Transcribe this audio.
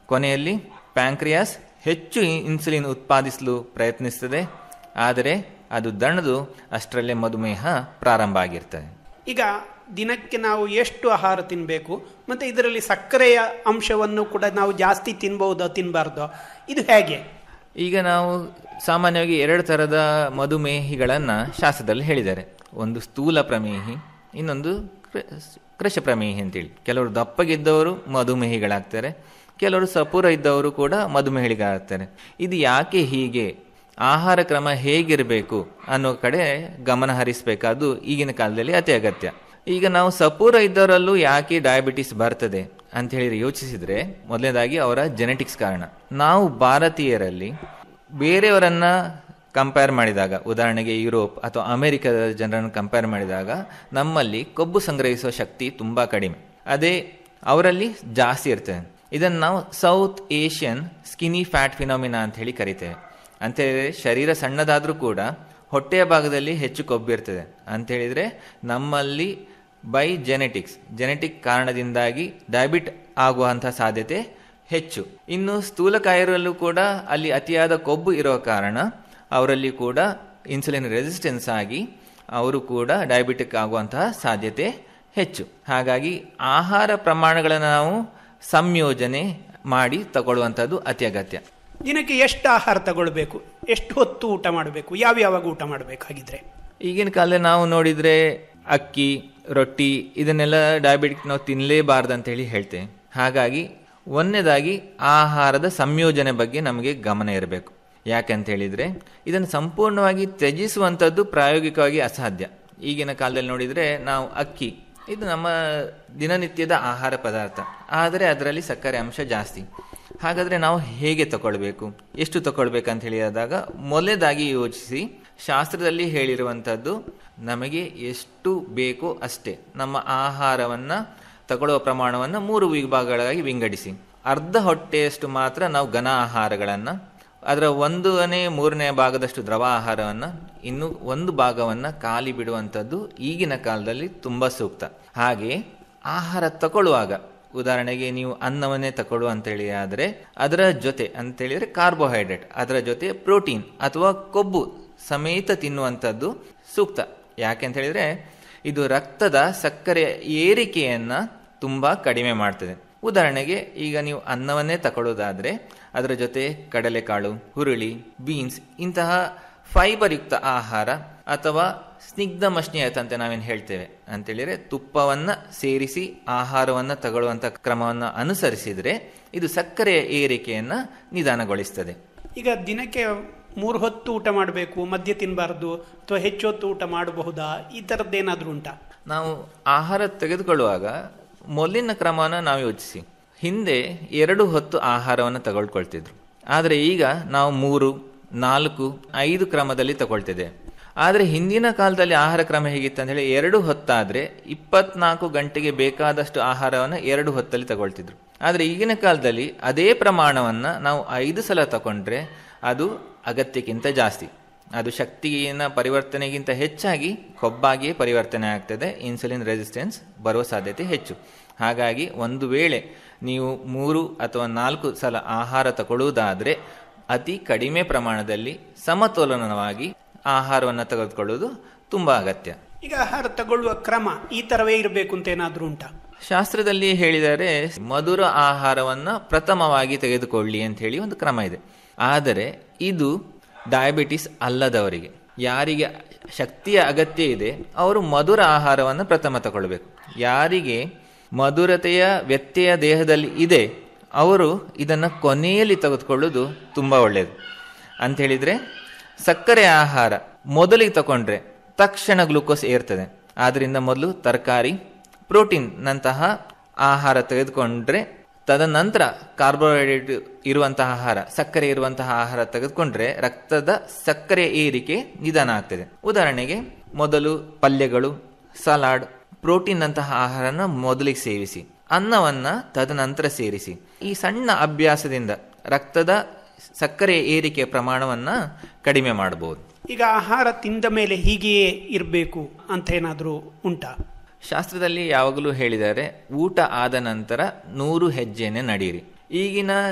ಕೊನೆಯಲ್ಲಿ ಪ್ಯಾಂಕ್ರಿಯಾಸ್ ಹೆಚ್ಚು ಇನ್ಸುಲಿನ್ ಉತ್ಪಾದಿಸಲು ಪ್ರಯತ್ನಿಸ್ತದೆ ಆದರೆ ಅದು ದಣದು ಅಷ್ಟರಲ್ಲೇ ಮಧುಮೇಹ ಪ್ರಾರಂಭ ಆಗಿರ್ತದೆ ಈಗ ದಿನಕ್ಕೆ ನಾವು ಎಷ್ಟು ಆಹಾರ ತಿನ್ನಬೇಕು ಮತ್ತು ಇದರಲ್ಲಿ ಸಕ್ಕರೆಯ ಅಂಶವನ್ನು ಕೂಡ ನಾವು ಜಾಸ್ತಿ ತಿನ್ಬಹುದೋ ತಿನ್ನಬಾರ್ದೋ ಇದು ಹೇಗೆ ಈಗ ನಾವು ಸಾಮಾನ್ಯವಾಗಿ ಎರಡು ಥರದ ಮಧುಮೇಹಿಗಳನ್ನು ಶಾಸ್ತ್ರದಲ್ಲಿ ಹೇಳಿದ್ದಾರೆ ಒಂದು ಸ್ಥೂಲ ಪ್ರಮೇಹಿ ಇನ್ನೊಂದು ಕೃ- ಕೃಶ ಪ್ರಮೇಹಿ ಅಂತೇಳಿ ಕೆಲವರು ದಪ್ಪಗಿದ್ದವರು ಮಧುಮೇಹಿಗಳಾಗ್ತಾರೆ ಕೆಲವರು ಸಪೂರ ಇದ್ದವರು ಕೂಡ ಮಧುಮೇಹಿಗಳಾಗ್ತಾರೆ ಇದು ಯಾಕೆ ಹೀಗೆ ಆಹಾರ ಕ್ರಮ ಹೇಗಿರಬೇಕು ಅನ್ನೋ ಕಡೆ ಗಮನ ಹರಿಸಬೇಕಾದ್ದು ಈಗಿನ ಕಾಲದಲ್ಲಿ ಅತಿ ಅಗತ್ಯ ಈಗ ನಾವು ಸಪೂರ ಇದ್ದವರಲ್ಲೂ ಯಾಕೆ ಡಯಾಬಿಟಿಸ್ ಬರ್ತದೆ ಅಂತ ಹೇಳಿ ಯೋಚಿಸಿದ್ರೆ ಮೊದಲನೇದಾಗಿ ಅವರ ಜೆನೆಟಿಕ್ಸ್ ಕಾರಣ ನಾವು ಭಾರತೀಯರಲ್ಲಿ ಬೇರೆಯವರನ್ನ ಕಂಪೇರ್ ಮಾಡಿದಾಗ ಉದಾಹರಣೆಗೆ ಯುರೋಪ್ ಅಥವಾ ಅಮೆರಿಕದ ಜನರನ್ನು ಕಂಪೇರ್ ಮಾಡಿದಾಗ ನಮ್ಮಲ್ಲಿ ಕೊಬ್ಬು ಸಂಗ್ರಹಿಸುವ ಶಕ್ತಿ ತುಂಬ ಕಡಿಮೆ ಅದೇ ಅವರಲ್ಲಿ ಜಾಸ್ತಿ ಇರ್ತದೆ ಇದನ್ನು ನಾವು South Asian skinny fat phenomena ಅಂತ ಹೇಳಿ ಕರಿತೇವೆ ಅಂತ ಹೇಳಿದ್ರೆ ಶರೀರ ಸಣ್ಣದಾದರೂ ಕೂಡ ಹೊಟ್ಟೆಯ ಭಾಗದಲ್ಲಿ ಹೆಚ್ಚು ಕೊಬ್ಬಿರ್ತದೆ ಅಂತ ಹೇಳಿದ್ರೆ ನಮ್ಮಲ್ಲಿ ಬೈ ಜೆನೆಟಿಕ್ಸ್ ಜೆನೆಟಿಕ್ ಕಾರಣದಿಂದಾಗಿ ಡಯಾಬಿಟ್ ಆಗುವಂತಹ ಸಾಧ್ಯತೆ ಹೆಚ್ಚು ಇನ್ನು ಸ್ಥೂಲಕಾಯರಲ್ಲೂ ಕೂಡ ಅಲ್ಲಿ ಅತಿಯಾದ ಕೊಬ್ಬು ಇರೋ ಕಾರಣ ಅವರಲ್ಲಿ ಕೂಡ ಇನ್ಸುಲಿನ್ ರೆಸಿಸ್ಟೆನ್ಸ್ ಆಗಿ ಅವರು ಕೂಡ ಡಯಾಬಿಟಿಕ್ ಆಗುವಂತಹ ಸಾಧ್ಯತೆ ಹೆಚ್ಚು ಹಾಗಾಗಿ ಆಹಾರ ಪ್ರಮಾಣಗಳನ್ನು ನಾವು ಸಂಯೋಜನೆ ಮಾಡಿ ತಗೊಳ್ಳುವಂಥದ್ದು ಅತಿ ಅಗತ್ಯ ದಿನಕ್ಕೆ ಎಷ್ಟು ಆಹಾರ ತಗೊಳ್ಬೇಕು ಎಷ್ಟು ಹೊತ್ತು ಊಟ ಮಾಡಬೇಕು ಯಾವ ಯಾವಾಗ ಊಟ ಮಾಡಬೇಕಾಗಿದ್ರೆ ಈಗಿನ ಕಾಲದಲ್ಲಿ ನಾವು ನೋಡಿದರೆ ಅಕ್ಕಿ ರೊಟ್ಟಿ ಇದನ್ನೆಲ್ಲ ಡಯಾಬಿಟಿಕ್ ನಾವು ತಿನ್ನಲೇಬಾರ್ದು ಅಂತ ಹೇಳಿ ಹೇಳ್ತೇವೆ ಹಾಗಾಗಿ ಒಂದನೇದಾಗಿ ಆಹಾರದ ಸಂಯೋಜನೆ ಬಗ್ಗೆ ನಮಗೆ ಗಮನ ಇರಬೇಕು ಯಾಕಂತ ಹೇಳಿದರೆ ಇದನ್ನು ಸಂಪೂರ್ಣವಾಗಿ ತ್ಯಜಿಸುವಂಥದ್ದು ಪ್ರಾಯೋಗಿಕವಾಗಿ ಅಸಾಧ್ಯ ಈಗಿನ ಕಾಲದಲ್ಲಿ ನೋಡಿದರೆ ನಾವು ಅಕ್ಕಿ ಇದು ನಮ್ಮ ದಿನನಿತ್ಯದ ಆಹಾರ ಪದಾರ್ಥ ಆದರೆ ಅದರಲ್ಲಿ ಸಕ್ಕರೆ ಅಂಶ ಜಾಸ್ತಿ ಹಾಗಾದರೆ ನಾವು ಹೇಗೆ ತಗೊಳ್ಬೇಕು ಎಷ್ಟು ತಗೊಳ್ಬೇಕಂತ ಹೇಳಿದಾಗ ಮೊದಲೇದಾಗಿ ಯೋಚಿಸಿ ಶಾಸ್ತ್ರದಲ್ಲಿ ಹೇಳಿರುವಂಥದ್ದು ನಮಗೆ ಎಷ್ಟು ಬೇಕೋ ಅಷ್ಟೇ ನಮ್ಮ ಆಹಾರವನ್ನು ತಗೊಳ್ಳುವ ಪ್ರಮಾಣವನ್ನು ಮೂರು ವಿಭಾಗಗಳಾಗಿ ವಿಂಗಡಿಸಿ ಅರ್ಧ ಹೊಟ್ಟೆಯಷ್ಟು ಮಾತ್ರ ನಾವು ಘನ ಆಹಾರಗಳನ್ನು ಅದರ ಒಂದನೇ ಮೂರನೇ ಭಾಗದಷ್ಟು ದ್ರವ ಆಹಾರವನ್ನು ಇನ್ನು ಒಂದು ಭಾಗವನ್ನು ಖಾಲಿ ಬಿಡುವಂಥದ್ದು ಈಗಿನ ಕಾಲದಲ್ಲಿ ತುಂಬ ಸೂಕ್ತ ಹಾಗೆ ಆಹಾರ ತಗೊಳ್ಳುವಾಗ ಉದಾಹರಣೆಗೆ ನೀವು ಅನ್ನವನ್ನೇ ತಗೊಳ್ಳು ಅಂತೇಳಿ ಆದರೆ ಅದರ ಜೊತೆ ಅಂತೇಳಿದರೆ ಕಾರ್ಬೋಹೈಡ್ರೇಟ್ ಅದರ ಜೊತೆ ಪ್ರೋಟೀನ್ ಅಥವಾ ಕೊಬ್ಬು ಸಮೇತ ತಿನ್ನುವಂಥದ್ದು ಸೂಕ್ತ ಯಾಕೆ ಅಂತ ಹೇಳಿದರೆ ಇದು ರಕ್ತದ ಸಕ್ಕರೆಯ ಏರಿಕೆಯನ್ನು ತುಂಬ ಕಡಿಮೆ ಮಾಡ್ತದೆ ಉದಾಹರಣೆಗೆ ಈಗ ನೀವು ಅನ್ನವನ್ನೇ ತಗೊಳ್ಳೋದಾದರೆ ಅದರ ಜೊತೆ ಕಡಲೆಕಾಳು ಹುರುಳಿ ಬೀನ್ಸ್ ಇಂತಹ ಫೈಬರ್ ಯುಕ್ತ ಆಹಾರ ಅಥವಾ ಸ್ನಿಗ್ಧ ಮಶ್ನಿಯತ್ ಅಂತ ನಾವೇನು ಹೇಳ್ತೇವೆ ಅಂತೇಳಿದರೆ ತುಪ್ಪವನ್ನು ಸೇರಿಸಿ ಆಹಾರವನ್ನು ತಗೊಳ್ಳುವಂಥ ಕ್ರಮವನ್ನು ಅನುಸರಿಸಿದರೆ ಇದು ಸಕ್ಕರೆಯ ಏರಿಕೆಯನ್ನು ನಿಧಾನಗೊಳಿಸ್ತದೆ ಈಗ ದಿನಕ್ಕೆ ಮೂರು ಹೊತ್ತು ಊಟ ಮಾಡಬೇಕು ಮದ್ಯ ತಿನ್ನಬಾರ್ದು ಅಥವಾ ಹೆಚ್ಚು ಹೊತ್ತು ಊಟ ಮಾಡಬಹುದಾ ಈ ಥರದ್ದೇನಾದರೂ ಉಂಟಾ ನಾವು ಆಹಾರ ತೆಗೆದುಕೊಳ್ಳುವಾಗ ಮೊದಲಿನ ಕ್ರಮವನ್ನು ನಾವು ಯೋಚಿಸಿ ಹಿಂದೆ ಎರಡು ಹೊತ್ತು ಆಹಾರವನ್ನು ತಗೊಳ್ಕೊಳ್ತಿದ್ರು ಆದರೆ ಈಗ ನಾವು ಮೂರು ನಾಲ್ಕು ಐದು ಕ್ರಮದಲ್ಲಿ ತಗೊಳ್ತಿದ್ದೇವೆ ಆದರೆ ಹಿಂದಿನ ಕಾಲದಲ್ಲಿ ಆಹಾರ ಕ್ರಮ ಹೇಗಿತ್ತು ಅಂತ ಹೇಳಿ ಎರಡು ಹೊತ್ತಾದರೆ ಇಪ್ಪತ್ನಾಲ್ಕು ಗಂಟೆಗೆ ಬೇಕಾದಷ್ಟು ಆಹಾರವನ್ನು ಎರಡು ಹೊತ್ತಲ್ಲಿ ತಗೊಳ್ತಿದ್ರು ಆದರೆ ಈಗಿನ ಕಾಲದಲ್ಲಿ ಅದೇ ಪ್ರಮಾಣವನ್ನು ನಾವು ಐದು ಸಲ ತಗೊಂಡ್ರೆ ಅದು ಅಗತ್ಯಕ್ಕಿಂತ ಜಾಸ್ತಿ ಅದು ಶಕ್ತಿಯ ಪರಿವರ್ತನೆಗಿಂತ ಹೆಚ್ಚಾಗಿ ಕೊಬ್ಬಾಗಿಯೇ ಪರಿವರ್ತನೆ ಆಗ್ತದೆ ಇನ್ಸುಲಿನ್ ರೆಸಿಸ್ಟೆನ್ಸ್ ಬರುವ ಸಾಧ್ಯತೆ ಹೆಚ್ಚು ಹಾಗಾಗಿ ಒಂದು ವೇಳೆ ನೀವು ಮೂರು ಅಥವಾ ನಾಲ್ಕು ಸಲ ಆಹಾರ ತಗೊಳ್ಳುವುದಾದರೆ ಅತಿ ಕಡಿಮೆ ಪ್ರಮಾಣದಲ್ಲಿ ಸಮತೋಲನವಾಗಿ ಆಹಾರವನ್ನು ತೆಗೆದುಕೊಳ್ಳುವುದು ತುಂಬ ಅಗತ್ಯ ಈಗ ಆಹಾರ ತಗೊಳ್ಳುವ ಕ್ರಮ ಈ ಥರವೇ ಇರಬೇಕು ಅಂತ ಏನಾದರೂ ಉಂಟಾ ಶಾಸ್ತ್ರದಲ್ಲಿ ಹೇಳಿದರೆ ಮಧುರ ಆಹಾರವನ್ನು ಪ್ರಥಮವಾಗಿ ತೆಗೆದುಕೊಳ್ಳಿ ಅಂತ ಹೇಳಿ ಒಂದು ಕ್ರಮ ಇದೆ ಆದರೆ ಇದು ಡಯಾಬಿಟಿಸ್ ಅಲ್ಲದವರಿಗೆ ಯಾರಿಗೆ ಶಕ್ತಿಯ ಅಗತ್ಯ ಇದೆ ಅವರು ಮಧುರ ಆಹಾರವನ್ನು ಪ್ರಥಮ ತಗೊಳ್ಬೇಕು ಯಾರಿಗೆ ಮಧುರತೆಯ ವ್ಯತ್ಯಯ ದೇಹದಲ್ಲಿ ಇದೆ ಅವರು ಇದನ್ನು ಕೊನೆಯಲ್ಲಿ ತೆಗೆದುಕೊಳ್ಳೋದು ತುಂಬ ಒಳ್ಳೆಯದು ಅಂಥೇಳಿದರೆ ಸಕ್ಕರೆ ಆಹಾರ ಮೊದಲಿಗೆ ತಗೊಂಡ್ರೆ ತಕ್ಷಣ ಗ್ಲೂಕೋಸ್ ಏರ್ತದೆ ಆದ್ದರಿಂದ ಮೊದಲು ತರಕಾರಿ ಪ್ರೋಟೀನ್ ನಂತಹ ಆಹಾರ ತೆಗೆದುಕೊಂಡ್ರೆ ತದನಂತರ ಕಾರ್ಬೋಹೈಡ್ರೇಟ್ ಇರುವಂತಹ ಆಹಾರ ಸಕ್ಕರೆ ಇರುವಂತಹ ಆಹಾರ ತೆಗೆದುಕೊಂಡ್ರೆ ರಕ್ತದ ಸಕ್ಕರೆ ಏರಿಕೆ ನಿಧಾನ ಆಗ್ತದೆ ಉದಾಹರಣೆಗೆ ಮೊದಲು ಪಲ್ಯಗಳು ಸಲಾಡ್ ಪ್ರೋಟೀನ್ ನಂತಹ ಆಹಾರನ ಮೊದಲಿಗೆ ಸೇವಿಸಿ ಅನ್ನವನ್ನ ತದನಂತರ ಸೇರಿಸಿ ಈ ಸಣ್ಣ ಅಭ್ಯಾಸದಿಂದ ರಕ್ತದ ಸಕ್ಕರೆ ಏರಿಕೆಯ ಪ್ರಮಾಣವನ್ನ ಕಡಿಮೆ ಮಾಡಬಹುದು ಈಗ ಆಹಾರ ತಿಂದ ಮೇಲೆ ಹೀಗೆಯೇ ಇರಬೇಕು ಅಂತ ಏನಾದರೂ ಉಂಟಾ ಶಾಸ್ತ್ರದಲ್ಲಿ ಯಾವಾಗಲೂ ಹೇಳಿದ್ದಾರೆ ಊಟ ಆದ ನಂತರ ನೂರು ಹೆಜ್ಜೆನೆ ನಡೀರಿ ಈಗಿನ